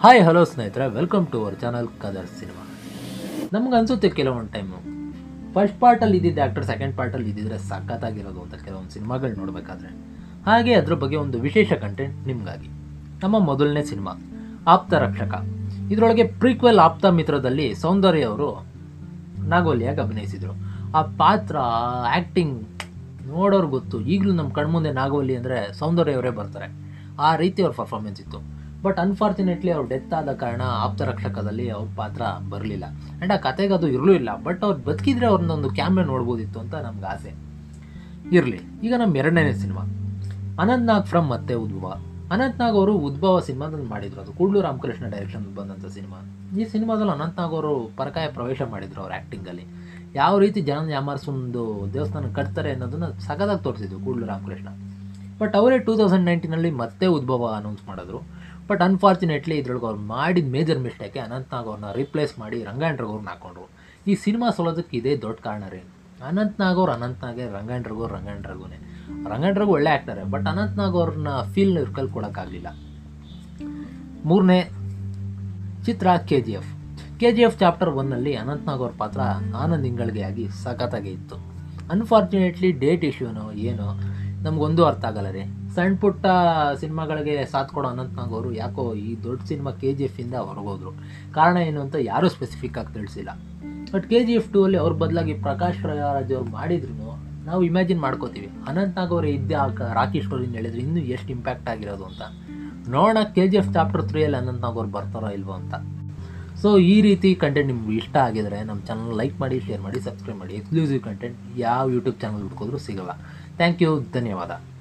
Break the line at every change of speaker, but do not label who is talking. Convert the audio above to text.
hi hello ಸ್ನೇಹಿತರೆ welcome to our channel ಕದರ್ cinema ನಮ್ಗೆ ಅನ್ಸುತ್ತೆ ಕೆಲವೊಂದು ಟೈಮು ಫಸ್ಟ್ ಪಾರ್ಟಲ್ಲಿ ಇದ್ದಿದ್ದ ಆ್ಯಕ್ಟರ್ ಸೆಕೆಂಡ್ ಪಾರ್ಟಲ್ಲಿ ಇದ್ದಿದ್ರೆ ಸಖತ್ತಾಗಿರೋದು ಅಂತ ಕೆಲವೊಂದು ಸಿನಿಮಾಗಳು ನೋಡಬೇಕಾದ್ರೆ ಹಾಗೆ ಅದ್ರ ಬಗ್ಗೆ ಒಂದು ವಿಶೇಷ ಕಂಟೆಂಟ್ ನಿಮಗಾಗಿ ನಮ್ಮ ಮೊದಲನೇ ಸಿನಿಮಾ ಆಪ್ತ ರಕ್ಷಕ ಇದರೊಳಗೆ ಪ್ರೀಕ್ವೆಲ್ ಆಪ್ತ ಮಿತ್ರದಲ್ಲಿ ಸೌಂದರ್ಯ ಅವರು ನಾಗೋಲಿಯಾಗಿ ಅಭಿನಯಿಸಿದರು ಆ ಪಾತ್ರ ಆ್ಯಕ್ಟಿಂಗ್ ನೋಡೋರು ಗೊತ್ತು ಈಗಲೂ ನಮ್ಮ ಕಣ್ಮುಂದೆ ನಾಗೋಲಿ ಅಂದರೆ ಸೌಂದರ್ಯ ಅವರೇ ಬರ್ತಾರೆ ಆ ರೀತಿ ಅವ್ರ ಪರ್ಫಾರ್ಮೆನ್ಸ್ ಇತ್ತು ಬಟ್ ಅನ್ಫಾರ್ಚುನೇಟ್ಲಿ ಅವ್ರು ಡೆತ್ ಆದ ಕಾರಣ ಆಪ್ತ ರಕ್ಷಕದಲ್ಲಿ ಅವ್ರ ಪಾತ್ರ ಬರಲಿಲ್ಲ ಆ್ಯಂಡ್ ಆ ಕತೆಗೆ ಅದು ಇರಲೂ ಇಲ್ಲ ಬಟ್ ಅವ್ರು ಬದುಕಿದ್ರೆ ಅವ್ರನ್ನೊಂದು ಕ್ಯಾಮ್ರೆ ನೋಡ್ಬೋದಿತ್ತು ಅಂತ ನಮ್ಗೆ ಆಸೆ ಇರಲಿ ಈಗ ನಮ್ಮ ಎರಡನೇ ಸಿನಿಮಾ ಅನಂತ್ ನಾಗ್ ಫ್ರಮ್ ಮತ್ತೆ ಉದ್ಭವ ಅನಂತ್ ನಾಗ್ ಅವರು ಉದ್ಭವ ಸಿನಿಮಾದಲ್ಲಿ ಮಾಡಿದ್ರು ಅದು ಕೂಡ್ಲು ರಾಮಕೃಷ್ಣ ಡೈರೆಕ್ಷನ್ ಬಂದಂಥ ಸಿನಿಮಾ ಈ ಸಿನಿಮಾದಲ್ಲಿ ಅನಂತ್ ನಾಗ್ ಅವರು ಪರಕಾಯ ಪ್ರವೇಶ ಮಾಡಿದ್ರು ಅವ್ರ ಆ್ಯಕ್ಟಿಂಗಲ್ಲಿ ಯಾವ ರೀತಿ ಜನ ಯಾಮಾರಿಸಿ ಒಂದು ದೇವಸ್ಥಾನ ಕಟ್ತಾರೆ ಅನ್ನೋದನ್ನ ಸಖತ್ತಾಗಿ ತೋರಿಸಿದ್ರು ಕೂಡ್ಲು ರಾಮಕೃಷ್ಣ ಬಟ್ ಅವರೇ ಟೂ ತೌಸಂಡ್ ನೈನ್ಟೀನಲ್ಲಿ ಮತ್ತೆ ಉದ್ಭವ ಅನೌನ್ಸ್ ಮಾಡಿದ್ರು ಬಟ್ ಅನ್ಫಾರ್ಚುನೇಟ್ಲಿ ಇದ್ರೊಳಗೆ ಅವ್ರು ಮಾಡಿದ ಮೇಜರ್ ಮಿಸ್ಟೇಕೆ ಅನಂತ್ನಾಗ್ ಅವ್ರನ್ನ ರಿಪ್ಲೇಸ್ ಮಾಡಿ ರಂಗಾಯಣ್ ರಘುವ್ರನ್ನ ಹಾಕೊಂಡ್ರು ಈ ಸಿನಿಮಾ ಸೋಲೋದಕ್ಕೆ ಇದೇ ದೊಡ್ಡ ಕಾರಣ ರೀ ಅನಂತ್ನಾಗ್ ಅವ್ರು ಅನಂತ್ನಾಗೆ ರಂಗಾಯಣ್ ರಘು ರಂಗಾಯಣ್ ರಘುನೇ ರಂಗಾಯಣ್ ರಘು ಒಳ್ಳೆ ಆಗ್ತಾರೆ ಬಟ್ ಅನಂತ್ನಾಗ್ ಅವ್ರನ್ನ ಫೀಲ್ ಕಲ್ಕೊಳಕ್ಕಾಗಲಿಲ್ಲ ಮೂರನೇ ಚಿತ್ರ K G F K G F chapter ಒನ್ನಲ್ಲಿ ಅನಂತ್ನಾಗ್ ಅವ್ರ ಪಾತ್ರ ಆನಂದ್ ಇಂಗಳಿಗೆ ಆಗಿ ಸಖತ್ತಾಗಿ ಇತ್ತು ಅನ್ಫಾರ್ಚುನೇಟ್ಲಿ ಡೇಟ್ ಇಶ್ಯೂನೋ ಏನೋ ನಮಗೊಂದು ಅರ್ಥ ಆಗಲ್ಲ ರೀ ಸಣ್ಣ ಪುಟ್ಟ ಸಿನಿಮಾಗಳಿಗೆ ಸಾಥ್ ಕೊಡೋ ಅನಂತ್ನಾಗ್ ಅವರು ಯಾಕೋ ಈ ದೊಡ್ಡ ಸಿನಿಮಾ ಕೆ ಜಿ ಎಫಿಂದ ಹೊರಗೋದ್ರು ಕಾರಣ ಏನು ಅಂತ ಯಾರೂ ಸ್ಪೆಸಿಫಿಕ್ ಆಗಿ ತಿಳಿಸಿಲ್ಲ but K G F two ಅಲ್ಲಿ ಅವ್ರ ಬದಲಾಗಿ ಪ್ರಕಾಶ್ ರಾಜ್ ಅವ್ರು ಮಾಡಿದ್ರು ನಾವು ಇಮ್ಯಾಜಿನ್ ಮಾಡ್ಕೋತೀವಿ ಅನಂತ್ನಾಗ್ ಅವರು ಇದ್ದೇ ಆ ಕ- ರಾಕಿ ಸ್ಟೋರಿನ ಹೇಳಿದ್ರೆ ಇನ್ನೂ ಎಷ್ಟು ಇಂಪ್ಯಾಕ್ಟ್ ಆಗಿರೋದು ಅಂತ ನೋಡೋಣ ಕೆ ಜಿ ಎಫ್ ಚಾಪ್ಟರ್ ತ್ರೀಯಲ್ಲಿ ಅನಂತ್ನಾಗ್ ಅವ್ರು ಬರ್ತಾರೋ ಇಲ್ವೋ ಅಂತ ಸೊ ಈ ರೀತಿ ಕಂಟೆಂಟ್ ನಿಮ್ಗೆ ಇಷ್ಟ ಆಗಿದ್ರೆ ನಮ್ಮ ಚಾನಲ್ ಲೈಕ್ ಮಾಡಿ ಶೇರ್ ಮಾಡಿ ಸಬ್ಸ್ಕ್ರೈಬ್ ಮಾಡಿ ಎಕ್ಸ್ಕ್ಲೂಸಿವ್ ಕಂಟೆಂಟ್ ಯಾವ ಯೂಟ್ಯೂಬ್ ಚಾನಲ್ ಹುಡ್ಕೋದ್ರೂ ಸಿಗಲ್ಲ ಥ್ಯಾಂಕ್ ಯು ಧನ್ಯವಾದ